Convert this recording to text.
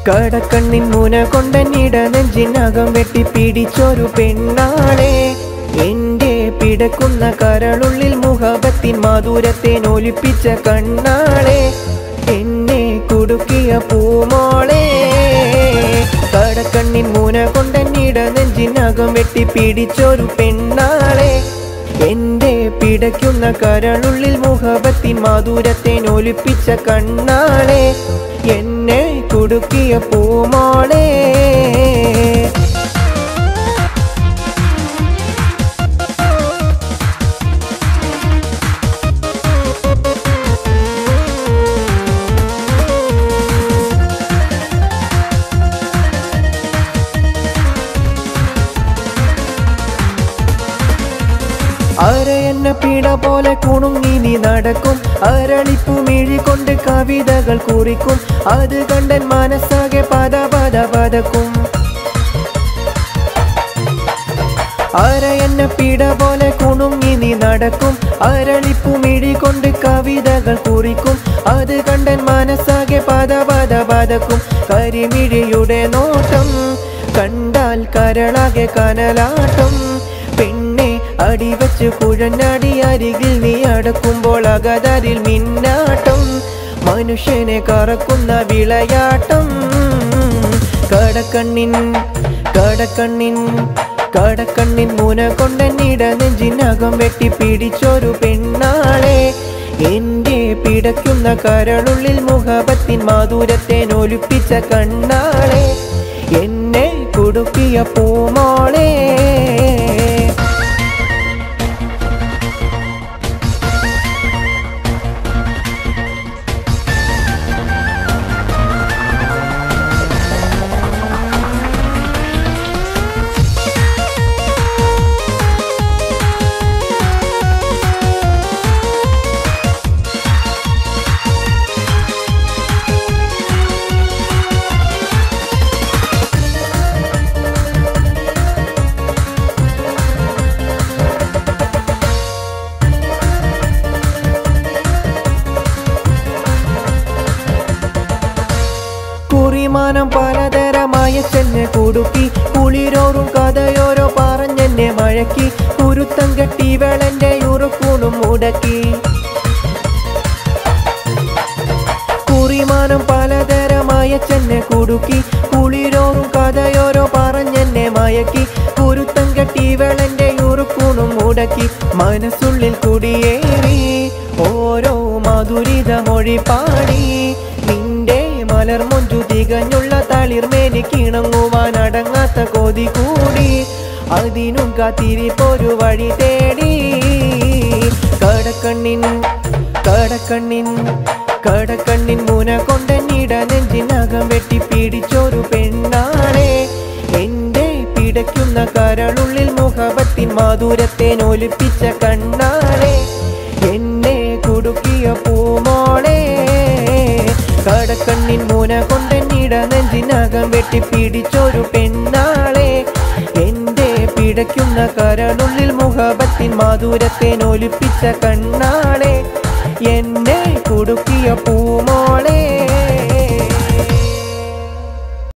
കടക്കണ്ണിൻ മുന കൊണ്ടനിട നെഞ്ചിനകം വെട്ടി പിടിച്ചൊരു പെണ്ണാളെ എന്റെ പിടക്കുന്ന കരളുള്ളിൽ മുഖബത്തിൻ മാധുരത്തെ ഒലിപ്പിച്ച കണ്ണാളെ എന്നെ കുടുക്കിയ പൂമോളെ കടക്കണ്ണിൻ മുന കൊണ്ടനിട നെഞ്ചിനകം വെട്ടി പിടിച്ചൊരു പെണ്ണാളെ എന്റെ പിടയ്ക്കുന്ന കരളുള്ളിൽ മുഖബത്തിൻ മാധുരത്തെ ഒലിപ്പിച്ച കണ്ണാളെ എന്നെ കുടുക്കിയ പൂമോളെ അരയെന്ന പിട പോലെ കുണുങ്ങി നീ നടക്കും അരളിപ്പു മിഴി കൊണ്ട് കവിതകൾ കുറിക്കും അത് കണ്ടൻ മനസ്സാകെ പദ പദ പതക്കും അരയെന്ന പിട പോലെ കുണുങ്ങി നീ നടക്കും അരളിപ്പു മിഴി കൊണ്ട് കവിതകൾ കുറിക്കും അത് കണ്ടൻ മനസ്സാകെ പദ പദ പതക്കും കരിമിഴിയുടെ നോട്ടം കണ്ടാൽ കരളാകെ കനലാട്ടം പെണ്ണെ അടിവച്ച് കുഴഞ്ഞടി അരികിൽ നീ അടക്കുമ്പോൾ അകതരിൽ മിന്നാട്ടം മനുഷ്യനെ കറക്കുന്ന വിളയാട്ടം കടക്കണ്ണിൻ കടക്കണ്ണിൻ കടക്കണ്ണിൻ മുന കൊണ്ടനിട നെഞ്ചിനകം വെട്ടി പിടിച്ചൊരു പെണ്ണാളെ എന്റെ പിടയ്ക്കുന്ന കരളുള്ളിൽ മുഖപത്തിൻ മാധുരത്തെ ഒലിപ്പിച്ച കണ്ണാളെ എന്നെ കുടുക്കിയ പൂമോളെ കുറിമാനം പലതരമായ ചെന്നെ കുടുക്കി കുളിരോറും കഥയോരോ പറഞ്ഞെന്നെ മഴക്കി കുരുത്തം കെട്ടി വെളന്റെ ഉറക്കൂണും മുടക്കി കുറിമാനം പലതരമായ ചെന്നെ കുടുക്കി കുളിരോറും കഥയോരോ പറഞ്ഞെന്നെ മയക്കി കുരുത്തം കെട്ടി വെളന്റെ ഉറുക്കൂണും മുടക്കി മനസ്സുള്ളിൽ കുടിയേറി ഓരോ മധുരിത മൊഴി പാടി നിന്റെ മലർമൊഞ്ചു തികഞ്ഞുള്ള തളിർമേനി കിണങ്ങുവാൻ അടങ്ങാത്ത കൊതി കൂടി അതിനും കാത്തിരിപ്പൊരു വഴി തേടി കടക്കണ്ണിൻ കടക്കണ്ണിൻ കടക്കണ്ണിൻ മുന കൊണ്ടനിട നെഞ്ചിനകം വെട്ടി പിടിച്ചൊരു പെണ്ണാളെ എന്റെ പിടയ്ക്കുന്ന കരളുള്ളിൽ മുഖപത്തിൻ മാധുരത്തെ ഒലിപ്പിച്ച കണ്ണാളെ എന്നെ കുടുക്കിയ പൂമോളെ കടക്കണ്ണിൻ മുന കൊണ്ടനിട നെഞ്ചിനകം വെട്ടി പിടിച്ചൊരു പെണ്ണാളെ എന്റെ പിടയ്ക്കുന്ന കരളുള്ളിൽ മുഖപത്തിൻ മാധുരത്തെ ഒലിപ്പിച്ച കണ്ണാളെ എന്നെ കുടുക്കിയ പൂമോളെ